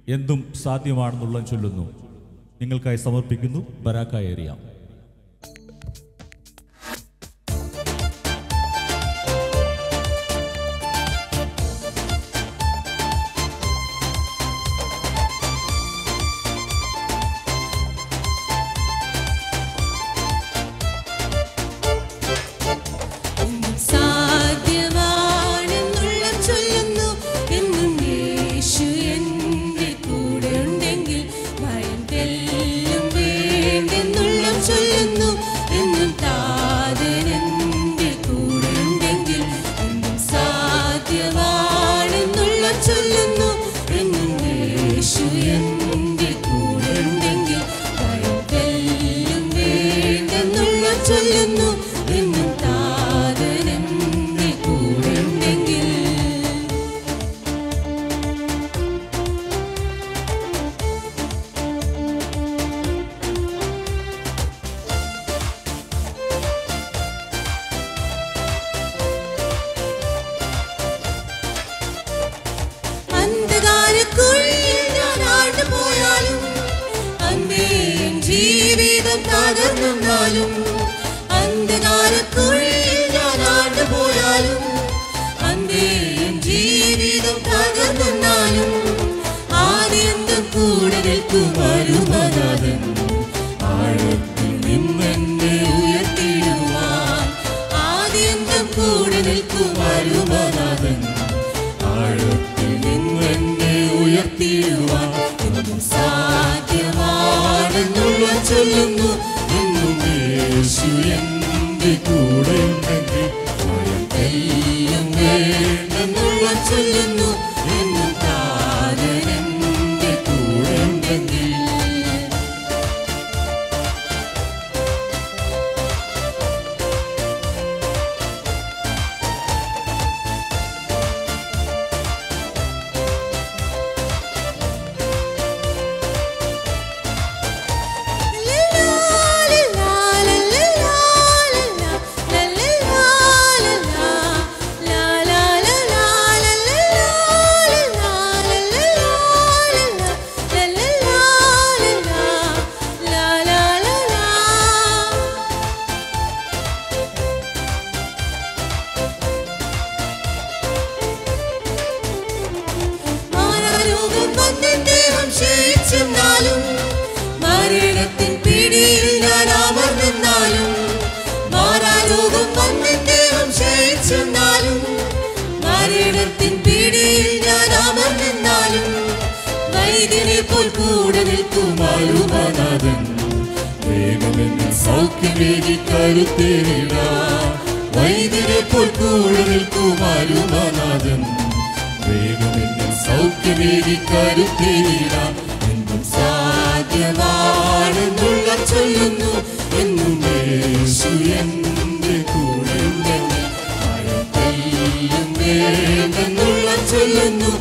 എന്തും സാധ്യമാണെന്നുള്ള ചൊല്ലുന്നു നിങ്ങൾക്കായി സമർപ്പിക്കുന്നു ബരാക്ക ഏരിയ സാധ്യമാണെന്നുള്ള ചൊല്ലുന്നു എന്നും യേശു എന്റെ കൂടെ ഉണ്ടെങ്കിൽ ഭയം തെല്ലും വേണ്ടെന്നുള്ള ചൊല്ലുന്നു എന്നും താതൻ എന്റെ കൂടെ ഉണ്ടെങ്കിൽ എന്നും സാധ്യമാണെന്നുള്ള ചൊല്ലുന്നു എന്നും യേശു എന്റെ കൂടെ ഉണ്ടെങ്കിൽ ഭയം തെല്ലും വേണ്ടെന്നുള്ള ചൊല്ലുന്നു എന്നും താതൻ എന്റെ കൂടെ ഉണ്ടെങ്കിൽ അന്ധകാരക്കുഴിയിൽ ഞാൻ ആണ്ടുപോയാലും അന്നേ എൻ ജീവിതം തകർന്നാലും അന്ധകാരക്കുഴിയിൽ ഞാൻ ആണ്ടുപോയാലും അന്നേ എൻ ജീവിതം തകർന്നാലും ആദ്യന്തം കൂടെ നിൽക്കും അരുമനാഥൻ ആഴത്തിൽ നിന്നെന്നെ ഉയർത്തിടുവാൻ ആദ്യന്തം കൂടെ നിൽക്കും അരുമനാഥൻ ആഴത്തിൽ നിന്നെന്നെ ഉയർത്തിടുവാൻ എന്തും സാധ്യമാണെന്നുള്ള ചൊല്ലുന്നു എന്നും യേശു എന്റെ കൂടെ ഉണ്ടെങ്കിൽ ഭയം തെല്ലും വേണ്ടെന്നുള്ള ചൊല്ലുന്നു എന്നും താരൻ എന്റെ കൂടെ ഉണ്ടെങ്കിൽ മാനവരോഗം വന്നെദ്ദേഹം ക്ഷയിച്ചെന്നാലും മരണത്തിൻ പിടിയിൽ ഞാൻ അമർന്നെന്നാലും മാറാരോഗം വന്നെദ്ദേഹം ക്ഷയിച്ചെന്നാലും മരണത്തിൻ പിടിയിൽ ഞാൻ അമർന്നെന്നാലും വൈദ്യനെ പോൽ കൂടെ നിൽക്കും അരുമനാഥൻ വേഗമെന്ന് സൗഖ്യമേകി കരുത്തേരിട വൈദ്യനെ പോൽ കൂടെ നിൽക്കും അരുമനാഥൻ വേഗമെന്ന് സൗഖ്യമേകി കരുത്തേരിട എന്തും സാധ്യമാണെന്നുള്ള ചൊല്ലുന്നു എന്നും യേശു എന്റെ കൂടെ ഉണ്ടെങ്കിൽ ഭയം തെല്ലും വേണ്ടെന്നുള്ള ചൊല്ലുന്നു